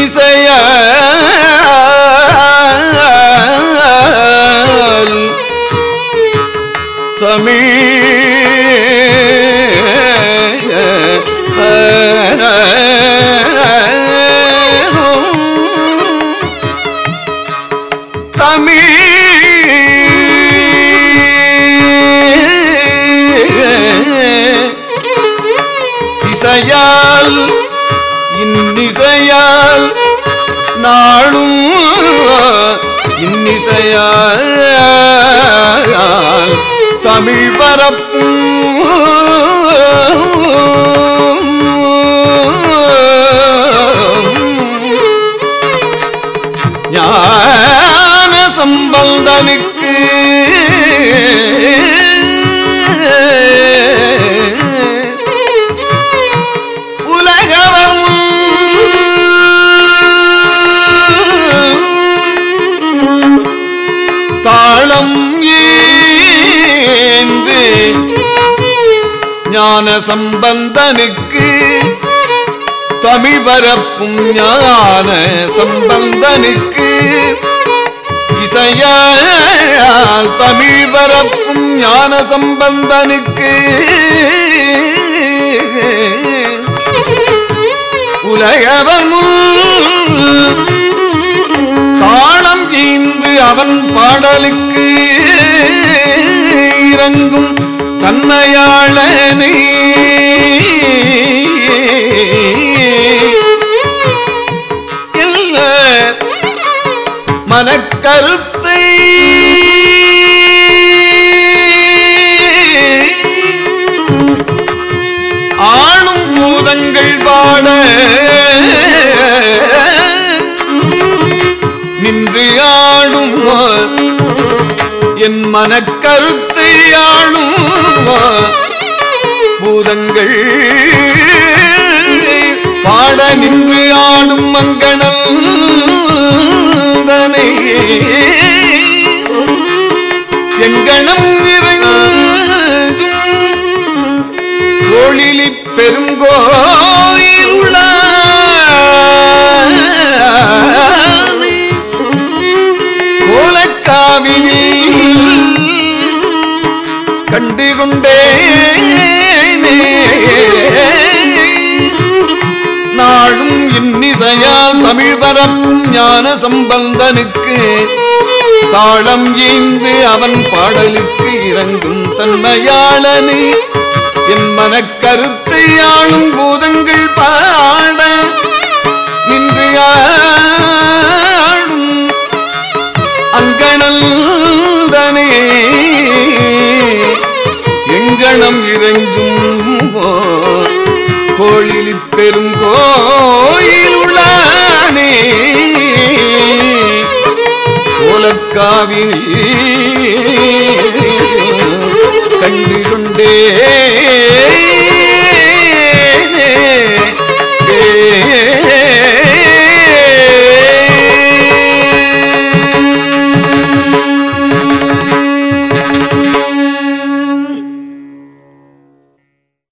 இன்னிசையால் தமிழ் இசையால் இன்னிசையால் நாளும் இன்னிசையால் தமிழ் பரப்பும் ஞான சம்பந்தனுக்கு உலகம் தாளம் ஏந்து ஞான சம்பந்தனுக்கு தமிழ் பரப்பும் ஞான சம்பந்தனுக்கு இசையால் தமிழ் பரப்பும் ஞான சம்பந்தனுக்கு உலகவன் முன் தாளம் ஈந்து அவன் பாடலுக்கு இறங்கும் தன்மையாளனே இல்ல மனக்கருத்தை ஆளும் பூதங்கள் பாட நின்று ஆடும் என் மனக்கருத்தை ஆளும் பூதங்கள் பாட நின்று ஆடும் மங்கணல் தனை எங்கனம் இறங்கும் கோழிலி பெருங்கோயில் உள்ள கோலக்காவினில் கண்டு கொண்டேனே நாளும் இன்னிசையால் தமிழ் பரப்பும் ஞான சம்பந்தனுக்கு தாளம் ஈந்து அவன் பாடலுக்கு இறங்கும் தன்மையாளனே என் மனக்கருத்தை ஆளும் பூதங்கள் பாட நின்று ஆடும் அங்கணல் தனே எங்கனம் இறங்கும் கோழில் பெரும் கோயில் உள்ளானே கோலக்காவில் கண்டு கொண்டே